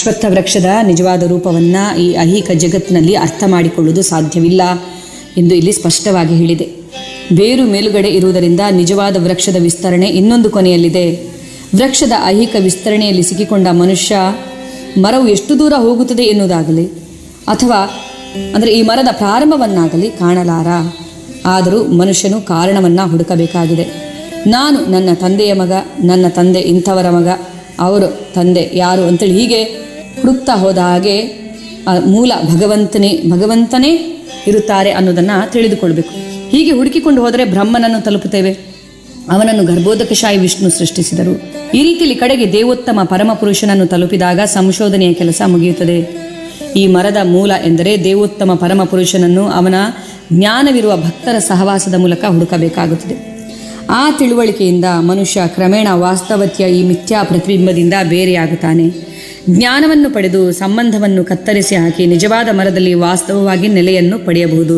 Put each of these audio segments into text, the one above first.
ಅಶ್ವತ್ಥ ವೃಕ್ಷದ ನಿಜವಾದ ರೂಪವನ್ನು ಈ ಐಹಿಕ ಜಗತ್ತಿನಲ್ಲಿ ಅರ್ಥ ಮಾಡಿಕೊಳ್ಳುವುದು ಸಾಧ್ಯವಿಲ್ಲ ಎಂದು ಇಲ್ಲಿ ಸ್ಪಷ್ಟವಾಗಿ ಹೇಳಿದೆ ಬೇರು ಮೇಲುಗಡೆ ಇರುವುದರಿಂದ ನಿಜವಾದ ವೃಕ್ಷದ ವಿಸ್ತರಣೆ ಇನ್ನೊಂದು ಕೊನೆಯಲ್ಲಿದೆ ವೃಕ್ಷದ ಐಹಿಕ ವಿಸ್ತರಣೆಯಲ್ಲಿ ಸಿಕ್ಕಿಕೊಂಡ ಮನುಷ್ಯ ಮರವು ಎಷ್ಟು ದೂರ ಹೋಗುತ್ತದೆ ಎನ್ನುವುದಾಗಲಿ ಅಥವಾ ಅಂದರೆ ಈ ಮರದ ಪ್ರಾರಂಭವನ್ನಾಗಲಿ ಕಾಣಲಾರ ಆದರೂ ಮನುಷ್ಯನು ಕಾರಣವನ್ನು ಹುಡುಕಬೇಕಾಗಿದೆ ನಾನು ನನ್ನ ತಂದೆಯ ಮಗ ನನ್ನ ತಂದೆ ಇಂಥವರ ಮಗ ಅವರು ತಂದೆ ಯಾರು ಅಂತೇಳಿ ಹೀಗೆ ಹುಡುಕ್ತಾ ಹೋದ ಹಾಗೆ ಆ ಮೂಲ ಭಗವಂತನೇ ಭಗವಂತನೇ ಇರುತ್ತಾರೆ ಅನ್ನೋದನ್ನು ತಿಳಿದುಕೊಳ್ಬೇಕು ಹೀಗೆ ಹುಡುಕಿಕೊಂಡು ಹೋದರೆ ಬ್ರಹ್ಮನನ್ನು ತಲುಪುತ್ತೇವೆ ಅವನನ್ನು ಗರ್ಭೋದಕಶಾಹಿ ವಿಷ್ಣು ಸೃಷ್ಟಿಸಿದರು ಈ ರೀತಿಯಲ್ಲಿ ಕಡೆಗೆ ದೇವೋತ್ತಮ ಪರಮಪುರುಷನನ್ನು ತಲುಪಿದಾಗ ಸಂಶೋಧನೆಯ ಕೆಲಸ ಮುಗಿಯುತ್ತದೆ ಈ ಮರದ ಮೂಲ ಎಂದರೆ ದೇವೋತ್ತಮ ಪರಮಪುರುಷನನ್ನು ಅವನ ಜ್ಞಾನವಿರುವ ಭಕ್ತರ ಸಹವಾಸದ ಮೂಲಕ ಹುಡುಕಬೇಕಾಗುತ್ತದೆ ಆ ತಿಳುವಳಿಕೆಯಿಂದ ಮನುಷ್ಯ ಕ್ರಮೇಣ ವಾಸ್ತವತೆಯ ಈ ಮಿಥ್ಯಾ ಪ್ರತಿಬಿಂಬದಿಂದ ಬೇರೆಯಾಗುತ್ತಾನೆ ಜ್ಞಾನವನ್ನು ಪಡೆದು ಸಂಬಂಧವನ್ನು ಕತ್ತರಿಸಿ ಹಾಕಿ ನಿಜವಾದ ಮರದಲ್ಲಿ ವಾಸ್ತವವಾಗಿ ನೆಲೆಯನ್ನು ಪಡೆಯಬಹುದು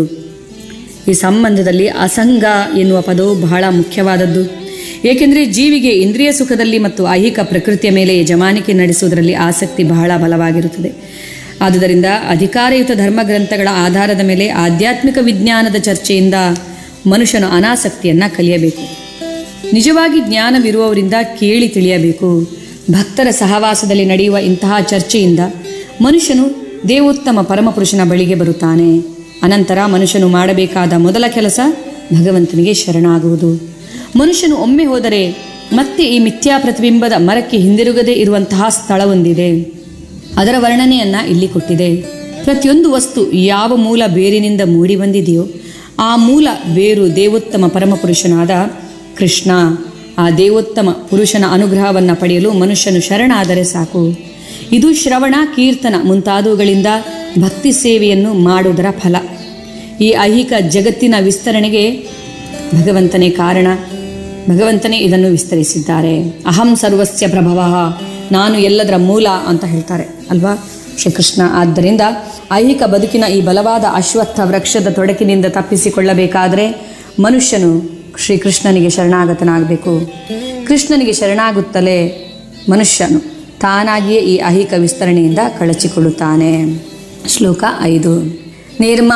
ಈ ಸಂಬಂಧದಲ್ಲಿ ಅಸಂಗ ಎನ್ನುವ ಪದವು ಬಹಳ ಮುಖ್ಯವಾದದ್ದು ಏಕೆಂದರೆ ಜೀವಿಗೆ ಇಂದ್ರಿಯ ಸುಖದಲ್ಲಿ ಮತ್ತು ಐಹಿಕ ಪ್ರಕೃತಿಯ ಮೇಲೆ ಯಜಮಾನಿಕೆ ನಡೆಸುವುದರಲ್ಲಿ ಆಸಕ್ತಿ ಬಹಳ ಬಲವಾಗಿರುತ್ತದೆ ಆದುದರಿಂದ ಅಧಿಕಾರಯುತ ಧರ್ಮಗ್ರಂಥಗಳ ಆಧಾರದ ಮೇಲೆ ಆಧ್ಯಾತ್ಮಿಕ ವಿಜ್ಞಾನದ ಚರ್ಚೆಯಿಂದ ಮನುಷ್ಯನು ಅನಾಸಕ್ತಿಯನ್ನು ಕಲಿಯಬೇಕು ನಿಜವಾಗಿ ಜ್ಞಾನವಿರುವವರಿಂದ ಕೇಳಿ ತಿಳಿಯಬೇಕು ಭಕ್ತರ ಸಹವಾಸದಲ್ಲಿ ನಡೆಯುವ ಇಂತಹ ಚರ್ಚೆಯಿಂದ ಮನುಷ್ಯನು ದೇವೋತ್ತಮ ಪರಮಪುರುಷನ ಬಳಿಗೆ ಬರುತ್ತಾನೆ ಅನಂತರ ಮನುಷ್ಯನು ಮಾಡಬೇಕಾದ ಮೊದಲ ಕೆಲಸ ಭಗವಂತನಿಗೆ ಶರಣಾಗುವುದು ಮನುಷ್ಯನು ಒಮ್ಮೆ ಹೋದರೆ ಮತ್ತೆ ಈ ಮಿಥ್ಯಾ ಪ್ರತಿಬಿಂಬದ ಮರಕ್ಕೆ ಹಿಂದಿರುಗದೇ ಇರುವಂತಹ ಸ್ಥಳವೊಂದಿದೆ ಅದರ ವರ್ಣನೆಯನ್ನ ಇಲ್ಲಿ ಕೊಟ್ಟಿದೆ ಪ್ರತಿಯೊಂದು ವಸ್ತು ಯಾವ ಮೂಲ ಬೇರಿನಿಂದ ಮೂಡಿ ಬಂದಿದೆಯೋ ಆ ಮೂಲ ಬೇರು ದೇವೋತ್ತಮ ಪರಮಪುರುಷನಾದ ಕೃಷ್ಣ ಆ ದೇವೋತ್ತಮ ಪುರುಷನ ಅನುಗ್ರಹವನ್ನು ಪಡೆಯಲು ಮನುಷ್ಯನು ಶರಣಾದರೆ ಸಾಕು ಇದು ಶ್ರವಣ ಕೀರ್ತನ ಮುಂತಾದವುಗಳಿಂದ ಭಕ್ತಿ ಸೇವೆಯನ್ನು ಮಾಡುವುದರ ಫಲ ಈ ಐಹಿಕ ಜಗತ್ತಿನ ವಿಸ್ತರಣೆಗೆ ಭಗವಂತನೇ ಕಾರಣ ಭಗವಂತನೇ ಇದನ್ನು ವಿಸ್ತರಿಸಿದ್ದಾರೆ ಅಹಂ ಸರ್ವಸ್ಯ ಪ್ರಭವ ನಾನು ಎಲ್ಲದರ ಮೂಲ ಅಂತ ಹೇಳ್ತಾರೆ ಅಲ್ವಾ ಶ್ರೀಕೃಷ್ಣ ಆದ್ದರಿಂದ ಐಹಿಕ ಬದುಕಿನ ಈ ಬಲವಾದ ಅಶ್ವತ್ಥ ವೃಕ್ಷದ ತೊಡಕಿನಿಂದ ತಪ್ಪಿಸಿಕೊಳ್ಳಬೇಕಾದರೆ ಮನುಷ್ಯನು ಶ್ರೀಕೃಷ್ಣನಿಗೆ ಶರಣಾಗತನಾಗಬೇಕು ಕೃಷ್ಣನಿಗೆ ಶರಣಾಗುತ್ತಲೇ ಮನುಷ್ಯನು ತಾನಾಗಿಯೇ ಈ ಐಹಿಕ ವಿಸ್ತರಣೆಯಿಂದ ಕಳಚಿಕೊಳ್ಳುತ್ತಾನೆ ಶ್ಲೋಕ ಐದು ನಿರ್ಮ